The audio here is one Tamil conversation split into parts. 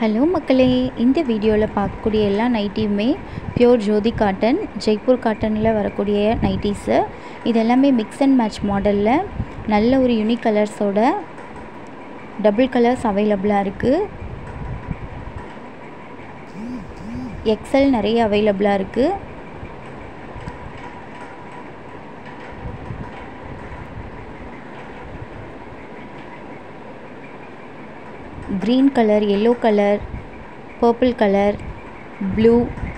ஹலோ மக்களே இந்த வீடியோவில் பார்க்கக்கூடிய எல்லா நைட்டியுமே பியோர் ஜோதி காட்டன் ஜெய்ப்பூர் காட்டனில் வரக்கூடிய நைட்டிஸு இது எல்லாமே மிக்ஸ் அண்ட் மேட்ச் மாடலில் நல்ல ஒரு யூனிக் கலர்ஸோட டபுள் கலர்ஸ் அவைலபிளாக இருக்குது எக்ஸல் நிறைய அவைலபிளாக இருக்குது green colour yellow colour purple colour blue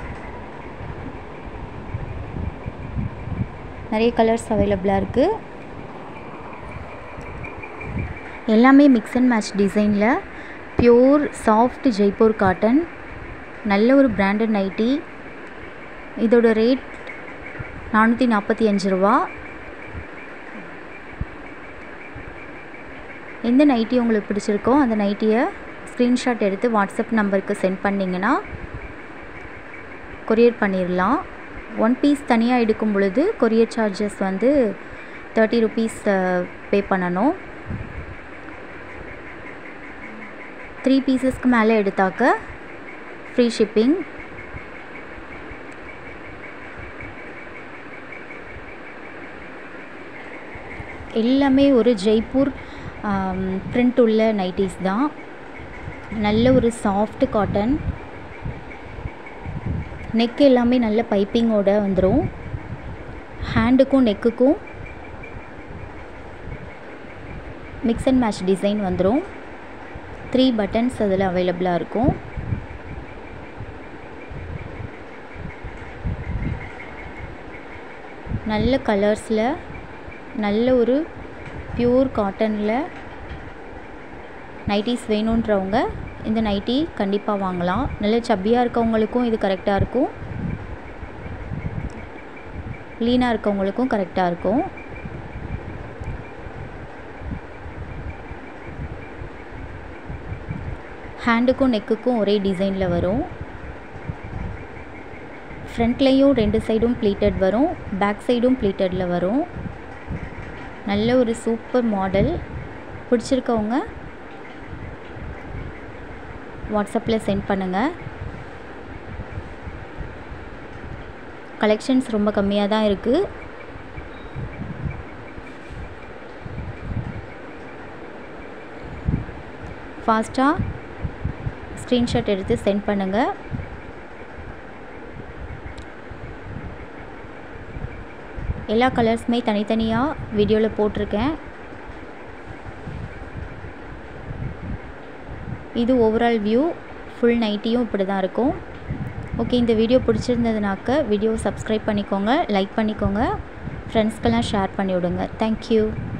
நிறைய கலர்ஸ் அவைலபிளாக இருக்குது எல்லாமே மிக்ஸ் அண்ட் மேட்ச் டிசைனில் பியோர் சாஃப்ட் ஜெய்ப்பூர் காட்டன் நல்ல ஒரு பிராண்டட் நைட்டி இதோட ரேட் நானூற்றி நாற்பத்தி அஞ்சு ரூபா எந்த நைட்டி உங்களுக்கு பிடிச்சிருக்கோ அந்த நைட்டியை ஸ்க்ரீன்ஷாட் எடுத்து வாட்ஸ்அப் நம்பருக்கு சென்ட் பண்ணிங்கன்னா கொரியர் பண்ணிடலாம் ஒன் பீஸ் தனியாக எடுக்கும் பொழுது கொரியர் சார்ஜஸ் வந்து தேர்ட்டி ருபீஸ் பே பண்ணணும் த்ரீ பீசஸ்க்கு மேலே எடுத்தாக்க ஃப்ரீ ஷிப்பிங் எல்லாமே ஒரு ஜெய்ப்பூர் பிரிண்ட் உள்ள நைட்டிஸ் தான் நல்ல ஒரு சாஃப்ட் காட்டன் நெக் எல்லாமே நல்ல பைப்பிங்கோட வந்துடும் ஹேண்டுக்கும் நெக்குக்கும் மிக்ஸ் அண்ட் மேட்ச் டிசைன் வந்துடும் த்ரீ பட்டன்ஸ் அதில் அவைலபிளாக இருக்கும் நல்ல கலர்ஸில் நல்ல ஒரு பியூர் காட்டனில் நைட்டிஸ் வேணுன்றவங்க இந்த நைட்டி கண்டிப்பாக வாங்கலாம் நல்ல சப்பியாக இருக்கவங்களுக்கும் இது கரெக்டாக இருக்கும் லீனாக இருக்கவங்களுக்கும் கரெக்டாக இருக்கும் ஹேண்டுக்கும் நெக்குக்கும் ஒரே டிசைனில் வரும் ஃப்ரண்ட்லேயும் ரெண்டு சைடும் ப்ளீட்டட் வரும் பேக் சைடும் ப்ளீட்டடில் வரும் நல்ல ஒரு சூப்பர் மாடல் பிடிச்சிருக்கவங்க வாட்ஸ்அப்பில் சென்ட் பண்ணுங்கள் கலெக்ஷன்ஸ் ரொம்ப கம்மியாக தான் இருக்குது ஃபாஸ்ட்டாக ஸ்க்ரீன்ஷாட் எடுத்து சென்ட் பண்ணுங்கள் எல்லா கலர்ஸுமே தனித்தனியாக வீடியோவில் போட்டிருக்கேன் இது ஓவரால் வியூ ஃபுல் நைட்டியும் இப்படி தான் இருக்கும் ஓகே இந்த வீடியோ பிடிச்சிருந்ததுனாக்க வீடியோ சப்ஸ்கிரைப் பண்ணிக்கோங்க லைக் பண்ணிக்கோங்க ஃப்ரெண்ட்ஸ்க்கெல்லாம் ஷேர் பண்ணி விடுங்க தேங்க்யூ